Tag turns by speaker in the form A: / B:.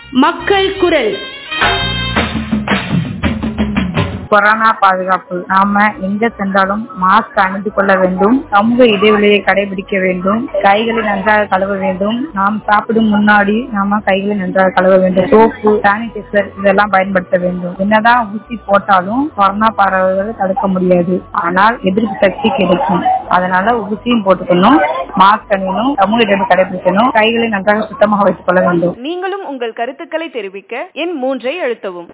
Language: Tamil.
A: மக்கள் குரல்
B: கொரோனா பாதுகாப்பு நாம எங்க சென்றாலும் மாஸ்க் அணிந்து கொள்ள வேண்டும் சமூக இடைவெளியை கடைபிடிக்க வேண்டும் கைகளை நன்றாக கழுவ வேண்டும் நாம் சாப்பிடும் முன்னாடி நாம கைகளை நன்றாக கழுவ வேண்டும் சோப்பு சானிடைசர் இதெல்லாம் பயன்படுத்த வேண்டும் என்னதான் ஊசி போட்டாலும் கொரோனா பரவுவதை தடுக்க முடியாது ஆனால் எதிர்ப்பு சக்தி கிடைக்கும் அதனால ஊசியும் போட்டுக்கணும் மாஸ்க் அணியணும் சமூக இடைவெளி கடைபிடிக்கணும் கைகளை நன்றாக சுத்தமாக வைத்துக் கொள்ள வேண்டும்
C: நீங்களும் உங்கள் கருத்துக்களை தெரிவிக்க எண் மூன்றை அழுத்தவும்